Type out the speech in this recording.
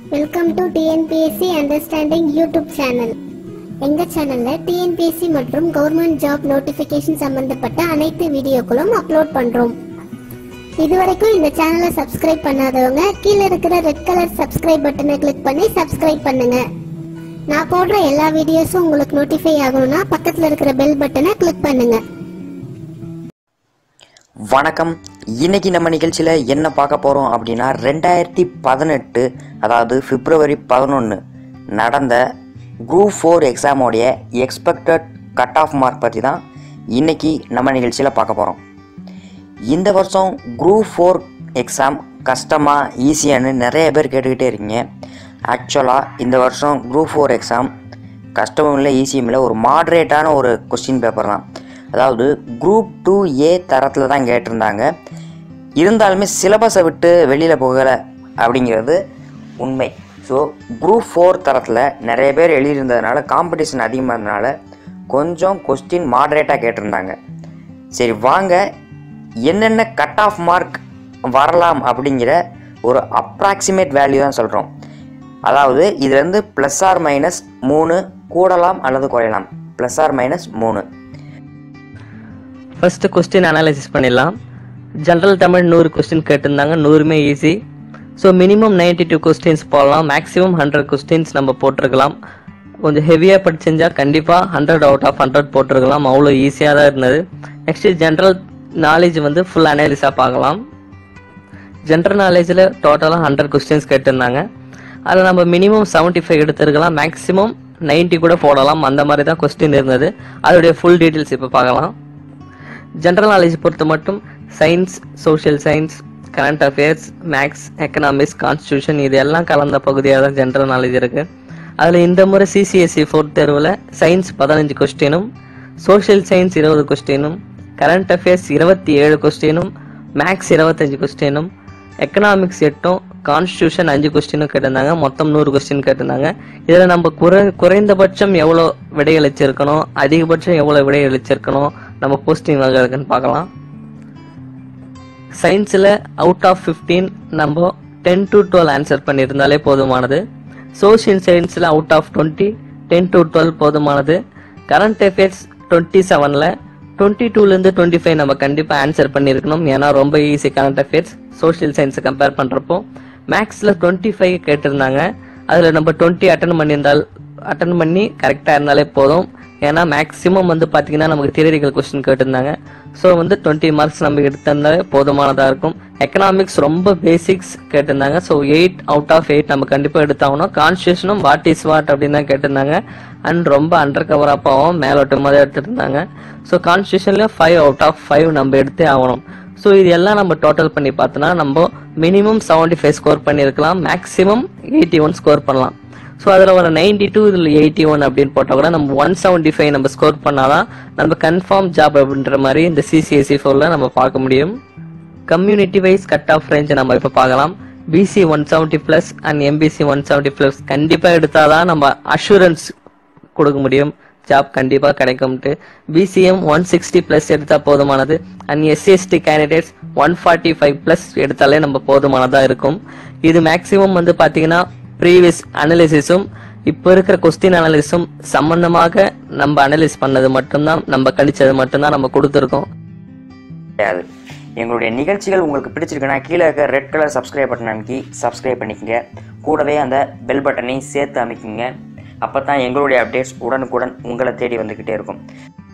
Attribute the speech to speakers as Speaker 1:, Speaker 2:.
Speaker 1: welcome to TNPSC understanding YouTube channel எங்க சேனல்ல TNPSC மற்றும் கவர்மெண்ட் ஜாப் நோட்டிபிகேஷன் சம்பந்தப்பட்ட அனைத்து வீடியோக்களும் அப்லோட் பண்றோம் இதுவரைக்கும் இந்த சேனலை சப்ஸ்கிரைப் பண்ணாதவங்க கீழே இருக்கிற ரெட் கலர் சப்ஸ்கிரைப் பட்டனை கிளிக் பண்ணி சப்ஸ்கிரைப் பண்ணுங்க நான் போடுற எல்லா வீடியோஸும் உங்களுக்கு நோட்டிஃபை ஆகணும்னா பக்கத்துல இருக்கிற பெல் பட்டனை கிளிக் பண்ணுங்க
Speaker 2: வணக்கம் இன்னைக்கு நம்ம நிகழ்ச்சியில் என்ன பார்க்க போகிறோம் அப்படின்னா ரெண்டாயிரத்தி பதினெட்டு அதாவது பிப்ரவரி பதினொன்று நடந்த குரூப் ஃபோர் எக்ஸாமோடைய எக்ஸ்பெக்டட் கட் ஆஃப் மார்க் பற்றி தான் இன்னைக்கு நம்ம நிகழ்ச்சியில் பார்க்க போகிறோம் இந்த வருஷம் குரூப் ஃபோர் எக்ஸாம் கஷ்டமாக ஈஸியான்னு நிறைய பேர் கேட்டுக்கிட்டே இருக்கீங்க ஆக்சுவலாக இந்த வருஷம் குரூப் ஃபோர் எக்ஸாம் கஷ்டமும் இல்லை ஈஸியும் இல்லை ஒரு மாட்ரேட்டான ஒரு கொஸ்டின் பேப்பர் தான் அதாவது குரூப் டூ ஏ தரத்தில் தான் கேட்டிருந்தாங்க இருந்தாலுமே சிலபஸை விட்டு வெளியில் போகலை அப்படிங்கிறது உண்மை ஸோ குரூப் ஃபோர் தரத்தில் நிறைய பேர் எழுதியிருந்ததுனால காம்படிஷன் அதிகமாக இருந்ததுனால கொஞ்சம் கொஸ்டின் மாட்ரேட்டாக கேட்டிருந்தாங்க சரி வாங்க என்னென்ன கட் ஆஃப் மார்க் வரலாம் அப்படிங்கிற ஒரு அப்ராக்சிமேட் வேல்யூ தான் சொல்கிறோம் அதாவது இதுலேருந்து ப்ளஸ் ஆர் மைனஸ் மூணு கூடலாம் அல்லது குறையலாம் ப்ளஸ் ஆர் மைனஸ் மூணு
Speaker 3: ஃபஸ்ட்டு கொஸ்டின் அனாலிசிஸ் பண்ணிடலாம் ஜென்ரல் தமிழ் நூறு கொஸ்டின் கேட்டிருந்தாங்க நூறுமே easy so minimum 92 two questions போடலாம் மேக்ஸிமம் ஹண்ட்ரட் கொஸ்டின்ஸ் நம்ம போட்டிருக்கலாம் கொஞ்சம் ஹெவியாக படிச்சிருந்தா கண்டிப்பாக ஹண்ட்ரட் அவுட் ஆஃப் ஹண்ட்ரட் போட்டிருக்கலாம் அவ்வளோ ஈஸியாக தான் இருந்தது நெக்ஸ்ட்டு ஜென்ரல் நாலேஜ் வந்து ஃபுல் அனாலிஸாக பார்க்கலாம் ஜென்ரல் நாலேஜில் டோட்டலாக ஹண்ட்ரட் கொஸ்டின்ஸ் கேட்டிருந்தாங்க அதில் நம்ம மினிமம் 75 ஃபைவ் எடுத்துருக்கலாம் மேக்ஸிமம் 90 கூட போடலாம் அந்த மாதிரி தான் கொஸ்டின் இருந்தது அதோடைய ஃபுல் டீட்டெயில்ஸ் இப்போ பார்க்கலாம் ஜென்ரல் நாலேஜ் பொறுத்த மட்டும் science social science current affairs maths economics constitution இது எல்லாம் கலந்த பகுதியாக தான் ஜென்ரல் நாலேஜ் இருக்கு அதில் இந்த முறை சிசிஎஸ்சி ஃபோர்த் தேர்வில் சயின்ஸ் பதினஞ்சு கொஸ்டினும் சோஷியல் சயின்ஸ் இருபது கொஸ்டினும் கரண்ட் அஃபேர்ஸ் இருபத்தி ஏழு கொஸ்டினும் மேக்ஸ் இருபத்தஞ்சு கொஸ்டினும் எக்கனாமிக்ஸ் எட்டும் கான்ஸ்டியூஷன் அஞ்சு கொஸ்டினும் கேட்டிருந்தாங்க மொத்தம் நூறு கொஸ்டின் கேட்டிருந்தாங்க இதில் நம்ம குறை குறைந்தபட்சம் எவ்வளோ விடையளிச்சிருக்கணும் அதிகபட்சம் எவ்வளோ விடையளிச்சிருக்கணும் நம்ம போஸ்டிங் வாங்குறதுக்குன்னு பார்க்கலாம் சயின்ஸில் அவுட் ஆஃப் 15 நம்ம டென் டு டுவெல் ஆன்சர் பண்ணியிருந்தாலே போதுமானது சோஷியல் சயின்ஸில் out of twenty ten to twelve போதுமானது கரண்ட் அஃபேர்ஸ் டுவெண்ட்டி செவனில் டுவெண்ட்டி டூலேருந்து டுவெண்ட்டி ஃபைவ் நம்ம கண்டிப்பாக ஆன்சர் பண்ணியிருக்கணும் ஏன்னா ரொம்ப ஈஸி கரண்ட் அஃபேர்ஸ் சோஷியல் சயின்ஸை கம்பேர் பண்ணுறப்போ மேக்ஸில் டுவெண்ட்டி ஃபைவ் கேட்டிருந்தாங்க அதில் நம்ம டுவெண்ட்டி அட்டன் பண்ணியிருந்தால் அட்டன் பண்ணி கரெக்டாக இருந்தாலே போதும் ஏன்னா மேக்ஸிமம் வந்து பார்த்தீங்கன்னா நமக்கு தியரிக்கல் கொஸ்டின் கேட்டிருந்தாங்க ஸோ வந்து டுவெண்ட்டி மார்க்ஸ் நம்ம எடுத்திருந்தாலே போதுமானதாக இருக்கும் எக்கனாமிக்ஸ் ரொம்ப பேசிக்ஸ் கேட்டிருந்தாங்க so eight out of eight நம்ம கண்டிப்பாக எடுத்தாகணும் கான்ஸ்டியூஷனும் வாட் இஸ் வாட் அப்படின்னு தான் கேட்டிருந்தாங்க அண்ட் ரொம்ப அண்டர் கவர் அப்பாவும் மேலோட்டமாக தான் எடுத்துட்டு இருந்தாங்க ஸோ கான்ஸ்டியூஷனில் ஃபைவ் அவுட் ஆஃப் ஃபைவ் நம்ம எடுத்தே ஆகணும் ஸோ இது எல்லாம் நம்ம டோட்டல் பண்ணி பார்த்தோன்னா நம்ம மினிமம் 75 ஃபைவ் ஸ்கோர் பண்ணியிருக்கலாம் மேக்ஸிமம் எயிட்டி ஒன் ஸ்கோர் பண்ணலாம் ஸோ அதில் ஒரு நைன்டி டூ இதில் எயிட்டி ஒன் அப்படின்னு போட்டால் கூட நம்ம ஒன் செவன்ட்டி ஃபைவ் நம்ம ஸ்கோர் பண்ணாதான் நம்ம கன்ஃபார்ம் ஜாப் அப்படின்ற மாதிரி இந்த சிசிஎஸ்சி ஃபோரில் நம்ம பார்க்க முடியும் கம்யூனிட்டி வைஸ் கட் ஆஃப் ரேஞ்சை நம்ம இப்போ பார்க்கலாம் BC one seventy plus and MBC one seventy plus கண்டிப்பாக எடுத்தால் தான் நம்ம அஷூரன்ஸ் கொடுக்க முடியும் ஜாப் கண்டிப்பாக கிடைக்கும்ட்டு பிசிஎம் ஒன் சிக்ஸ்டி ப்ளஸ் எடுத்தால் போதுமானது and SC ST candidates one forty five plus எடுத்தாலே நம்ம போதுமானதாக இருக்கும் இது மேக்ஸிமம் வந்து பார்த்தீங்கன்னா ப்ரீவியஸ் அனலிசிஸும் இப்போ இருக்கிற கொஸ்டின் அனலிஸும் சம்பந்தமாக நம்ம அனலைஸ் பண்ணது மட்டும்தான் நம்ம கணிச்சது மட்டும்தான் நம்ம கொடுத்துருக்கோம்
Speaker 2: கிடையாது எங்களுடைய நிகழ்ச்சிகள் உங்களுக்கு பிடிச்சிருக்குன்னா கீழே இருக்க ரெட் கலர் சப்ஸ்கிரைப் பட்டன் அமைக்கி சப்ஸ்கிரைப் பண்ணிக்கங்க கூடவே அந்த பெல் பட்டனையும் சேர்த்து அமைக்குங்க அப்போ தான் எங்களுடைய அப்டேட்ஸ் உடனுக்குடன் உங்களை தேடி வந்துக்கிட்டே இருக்கும்